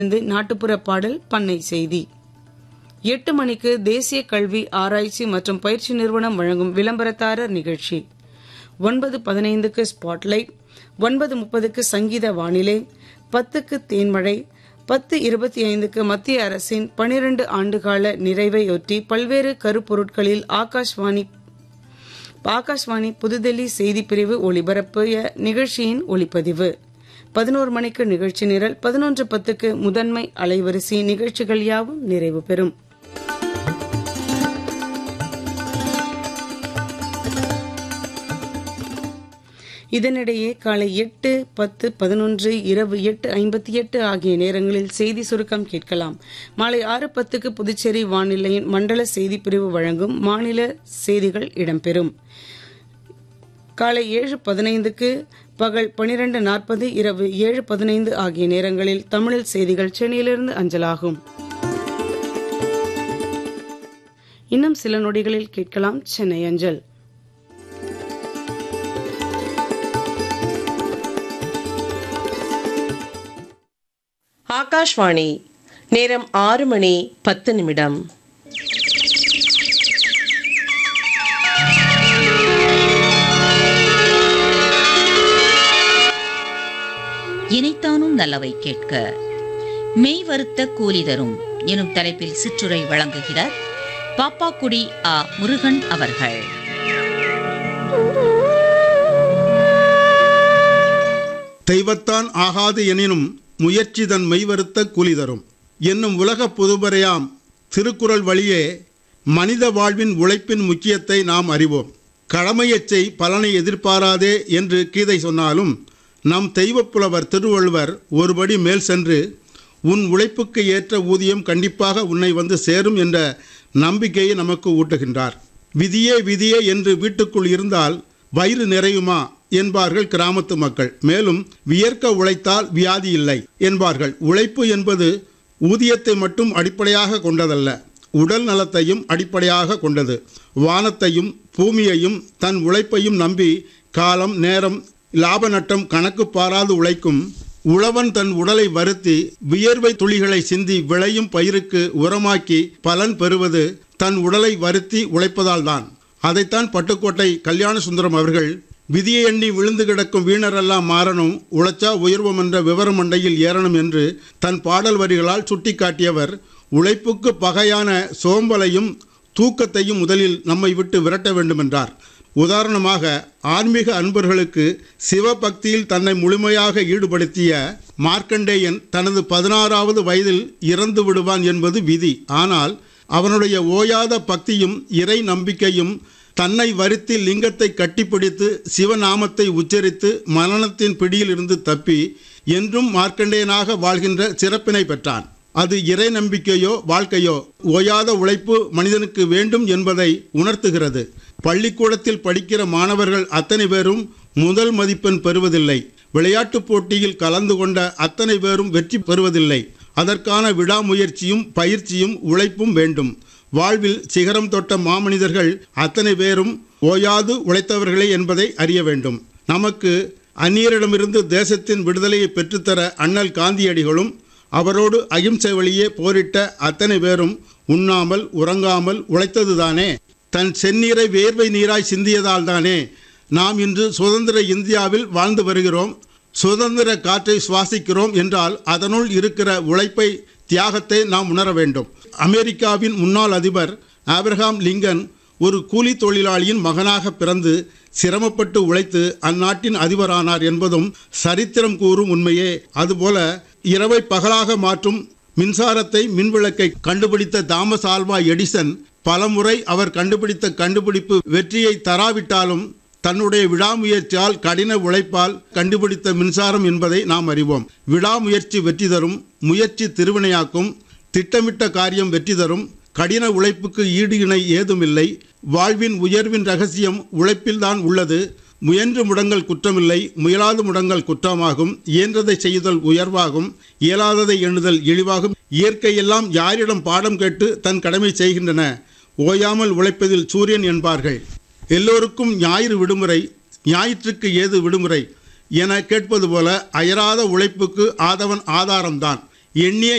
இருந்து நாட்டுப்புற பாடல் பண்ணை செய்தி எட்டு மணிக்கு தேசிய கல்வி ஆராய்ச்சி மற்றும் பயிற்சி நிறுவனம் வழங்கும் விளம்பரதாரர் நிகழ்ச்சி ஒன்பது பதினைந்துக்கு ஸ்பாட்லைட் ஒன்பது முப்பதுக்கு சங்கீத வானிலை பத்துக்கு தேன்மழை பத்து இருபத்தி ஐந்துக்கு மத்திய அரசின் பனிரண்டு ஆண்டுகால நிறைவையொட்டி பல்வேறு கருப்பொருட்களில் ஆகாஷ்வாணி ஆகாஷ்வாணி புதுடெல்லி செய்திப்பிரிவு ஒளிபரப்பிய நிகழ்ச்சியின் ஒளிப்பதிவு பதினோரு மணிக்கு நிகழ்ச்சி நிரல் பதினொன்று பத்துக்கு முதன்மை அலைவரிசை நிகழ்ச்சிகள் யாவும் நிறைவு பெறும் இதனிடையே காலை எட்டு பத்து பதினொன்று இரவு எட்டு ஐம்பத்தி எட்டு ஆகிய நேரங்களில் செய்தி சுருக்கம் கேட்கலாம் மாலை ஆறு பத்துக்கு புதுச்சேரி வானிலையின் மண்டல செய்திப்பிரிவு வழங்கும் மாநில செய்திகள் இடம்பெறும் காலை ஏழு பதினைந்துக்கு பகல் பனிரெண்டு நாற்பது இரவு ஏழு பதினைந்து ஆகிய நேரங்களில் தமிழில் செய்திகள் சென்னையிலிருந்து அஞ்சலாகும் இன்னும் சில நொடிகளில் கேட்கலாம் சென்னை அஞ்சல் ஆகாஷ்வாணி நேரம் ஆறு மணி பத்து நிமிடம் இனைத்தானும் நல்லவை கேட்க மெய் வருத்த கூலி தரும் எனும் தலைப்பில் சிற்றுரை வழங்குகிறார் பாப்பாக்குடி ஆ முருகன் அவர்கள் தெய்வத்தான் ஆகாது எனினும் முயற்சி தன் மெய்வருத்த கூலி தரும் என்னும் உலக புதுபரையாம் திருக்குறள் வழியே மனித வாழ்வின் உழைப்பின் முக்கியத்தை நாம் அறிவோம் கடமையைச் செய் பலனை எதிர்பாராதே என்று கீதை சொன்னாலும் நம் தெய்வப்புலவர் திருவள்ளுவர் ஒருபடி மேல் சென்று உன் உழைப்புக்கு ஏற்ற ஊதியம் கண்டிப்பாக உன்னை வந்து சேரும் என்ற நம்பிக்கையை நமக்கு ஊட்டுகின்றார் விதியே விதியே என்று வீட்டுக்குள் இருந்தால் வயிறு நிறையுமா என்பார்கள் கிராமத்து மக்கள் மேலும் வியர்க்க உழைத்தால் வியாதி இல்லை என்பார்கள் உழைப்பு என்பது ஊதியத்தை மட்டும் அடிப்படையாக கொண்டதல்ல உடல் நலத்தையும் அடிப்படையாக கொண்டது வானத்தையும் பூமியையும் தன் உழைப்பையும் நம்பி காலம் நேரம் லாப நட்டம் கணக்கு பாராது உழைக்கும் உழவன் தன் உடலை வருத்தி வியர்வை துளிகளை சிந்தி விளையும் பயிருக்கு உரமாக்கி பலன் பெறுவது தன் உடலை வருத்தி உழைப்பதால்தான் அதைத்தான் பட்டுக்கோட்டை கல்யாண சுந்தரம் அவர்கள் விதியை எண்ணி விழுந்து கிடக்கும் வீணரெல்லாம் மாறணும் உழைச்சா உயர்வம் என்ற விவரம் மண்டையில் ஏறணும் என்று தன் பாடல் வரிகளால் சுட்டிக்காட்டியவர் உழைப்புக்கு பகையான சோம்பலையும் தூக்கத்தையும் முதலில் நம்மை விட்டு விரட்ட வேண்டுமென்றார் உதாரணமாக ஆன்மீக அன்பர்களுக்கு சிவபக்தியில் தன்னை முழுமையாக ஈடுபடுத்திய மார்க்கண்டேயன் தனது பதினாறாவது வயதில் இறந்து விடுவான் என்பது விதி ஆனால் அவனுடைய ஓயாத பக்தியும் இறை நம்பிக்கையும் தன்னை வருத்தி லிங்கத்தை கட்டிப்பிடித்து சிவநாமத்தை உச்சரித்து மரணத்தின் பிடியிலிருந்து தப்பி என்றும் மார்க்கண்டேயனாக வாழ்கின்ற சிறப்பினை பெற்றான் அது இறை நம்பிக்கையோ வாழ்க்கையோ ஓயாத உழைப்பு மனிதனுக்கு வேண்டும் என்பதை உணர்த்துகிறது பள்ளிக்கூடத்தில் படிக்கிற மாணவர்கள் அத்தனை பேரும் முதல் மதிப்பெண் பெறுவதில்லை விளையாட்டுப் போட்டியில் கலந்து கொண்ட அத்தனை பேரும் வெற்றி பெறுவதில்லை அதற்கான விடாமுயற்சியும் பயிற்சியும் உழைப்பும் வேண்டும் வாழ்வில் சிகரம் தொட்ட மாமனிதர்கள் அத்தனை பேரும் ஓயாது உழைத்தவர்களே என்பதை அறிய வேண்டும் நமக்கு அந்நியரிடமிருந்து தேசத்தின் விடுதலையை பெற்றுத்தர அண்ணல் காந்தியடிகளும் அவரோடு அகிம்சை வழியே போரிட்ட அத்தனை பேரும் உண்ணாமல் உறங்காமல் உழைத்ததுதானே தன் செந்நீரை வேர்வை நீராய் சிந்தியதால் தானே நாம் இன்று சுதந்திர இந்தியாவில் வாழ்ந்து வருகிறோம் சுதந்திர காற்றை சுவாசிக்கிறோம் என்றால் அதனுள் இருக்கிற உழைப்பை தியாகத்தை நாம் உணர வேண்டும் அமெரிக்காவின் முன்னாள் அதிபர் ஆப்ரஹாம் லிங்கன் ஒரு கூலி தொழிலாளியின் மகனாக பிறந்து சிரமப்பட்டு உழைத்து அந்நாட்டின் அதிபரானார் என்பதும் சரித்திரம் கூறும் உண்மையே அதுபோல இரவை பகலாக மாற்றும் மின்சாரத்தை மின்விளக்கை கண்டுபிடித்த தாமஸ் ஆல்வா எடிசன் பலமுறை அவர் கண்டுபிடித்த கண்டுபிடிப்பு வெற்றியை தராவிட்டாலும் தன்னுடைய விடாமுயற்சியால் கடின உழைப்பால் கண்டுபிடித்த மின்சாரம் என்பதை நாம் அறிவோம் விடாமுயற்சி வெற்றி தரும் முயற்சி திருவினையாக்கும் திட்டமிட்ட காரியம் வெற்றி தரும் கடின உழைப்புக்கு ஈடு இணை ஏதுமில்லை வாழ்வின் உயர்வின் ரகசியம் உழைப்பில்தான் உள்ளது முயன்று முடங்கள் குற்றமில்லை முயலாது முடங்கள் குற்றமாகும் இயன்றதை செய்தல் உயர்வாகும் இயலாததை எண்ணுதல் இழிவாகும் இயற்கையெல்லாம் யாரிடம் பாடம் கேட்டு தன் கடமை செய்கின்றன ஓயாமல் உழைப்பதில் சூரியன் என்பார்கள் எல்லோருக்கும் ஞாயிறு விடுமுறை ஞாயிற்றுக்கு ஏது விடுமுறை என கேட்பது போல அயராத உழைப்புக்கு ஆதவன் ஆதாரம்தான் எண்ணிய